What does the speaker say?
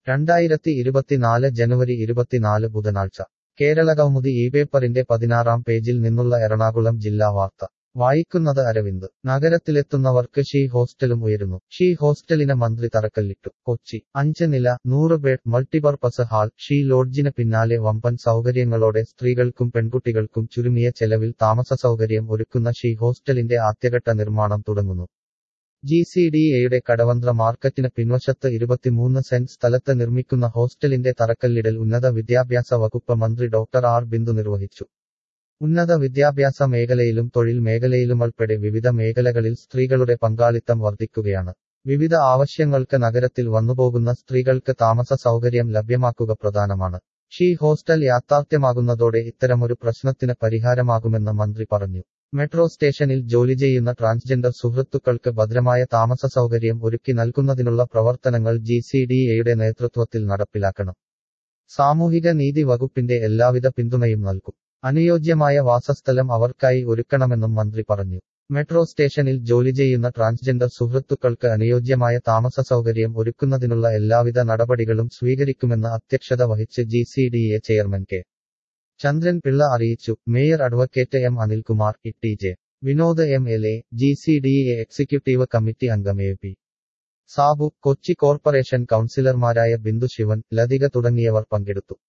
രണ്ടായിരത്തി ഇരുപത്തിനാല് ജനുവരി ഇരുപത്തിനാല് ബുധനാഴ്ച കേരളകൗമുദി ഈ പേപ്പറിന്റെ പതിനാറാം പേജിൽ നിന്നുള്ള എറണാകുളം ജില്ലാ വാർത്ത വായിക്കുന്നത് അരവിന്ദ് നഗരത്തിലെത്തുന്നവർക്ക് ഷീ ഹോസ്റ്റലും ഉയരുന്നു ഷീ ഹോസ്റ്റലിന് മന്ത്രി തറക്കല്ലിട്ടു കൊച്ചി അഞ്ച് നില നൂറ് ബെഡ് മൾട്ടിപർപ്പസ് ഹാൾ ഷീ ലോഡ്ജിന് പിന്നാലെ വമ്പൻ സൗകര്യങ്ങളോടെ സ്ത്രീകൾക്കും പെൺകുട്ടികൾക്കും ചുരുങ്ങിയ ചെലവിൽ താമസ സൗകര്യം ഒരുക്കുന്ന ഷീ ഹോസ്റ്റലിന്റെ ആദ്യഘട്ട നിർമ്മാണം തുടങ്ങുന്നു ജി സി ഡി എയുടെ കടവന്ത്ര മാർക്കറ്റിന് പിൻവശത്ത് ഇരുപത്തിമൂന്ന് സെന്റ് സ്ഥലത്ത് നിർമ്മിക്കുന്ന ഹോസ്റ്റലിന്റെ തറക്കല്ലിടൽ ഉന്നത വിദ്യാഭ്യാസ വകുപ്പ് മന്ത്രി ഡോക്ടർ ആർ ബിന്ദു നിർവഹിച്ചു ഉന്നത വിദ്യാഭ്യാസ മേഖലയിലും തൊഴിൽ മേഖലയിലുമുൾപ്പെടെ വിവിധ മേഖലകളിൽ സ്ത്രീകളുടെ പങ്കാളിത്തം വർദ്ധിക്കുകയാണ് വിവിധ ആവശ്യങ്ങൾക്ക് നഗരത്തിൽ വന്നുപോകുന്ന സ്ത്രീകൾക്ക് താമസ സൗകര്യം ലഭ്യമാക്കുക പ്രധാനമാണ് ഷീ ഹോസ്റ്റൽ യാഥാർത്ഥ്യമാകുന്നതോടെ ഇത്തരമൊരു പ്രശ്നത്തിന് പരിഹാരമാകുമെന്ന് മന്ത്രി പറഞ്ഞു മെട്രോ സ്റ്റേഷനിൽ ജോലി ചെയ്യുന്ന ട്രാൻസ്ജെൻഡർ സുഹൃത്തുക്കൾക്ക് ഭദ്രമായ താമസ സൗകര്യം ഒരുക്കി നൽകുന്നതിനുള്ള പ്രവർത്തനങ്ങൾ ജി സി ഡി എയുടെ നേതൃത്വത്തിൽ നടപ്പിലാക്കണം സാമൂഹിക നീതി വകുപ്പിന്റെ എല്ലാവിധ പിന്തുണയും നൽകും അനുയോജ്യമായ വാസസ്ഥലം അവർക്കായി ഒരുക്കണമെന്നും മന്ത്രി പറഞ്ഞു മെട്രോ സ്റ്റേഷനിൽ ജോലി ചെയ്യുന്ന ട്രാൻസ്ജെൻഡർ സുഹൃത്തുക്കൾക്ക് അനുയോജ്യമായ താമസ സൗകര്യം ഒരുക്കുന്നതിനുള്ള എല്ലാവിധ നടപടികളും സ്വീകരിക്കുമെന്ന് അധ്യക്ഷത വഹിച്ച് G C D A chairman K Chandran Pillai അറിയിച്ചു mayor advocate M Anilkumar E T J Vinod M L A G C D A executive committee അംഗം A P Sabu Kochi corporation കൗൺസിലർമാരായ ബിന്ദു ശിവൻ ലതിക തുടങ്ങിയവർ പങ്കെടുത്തു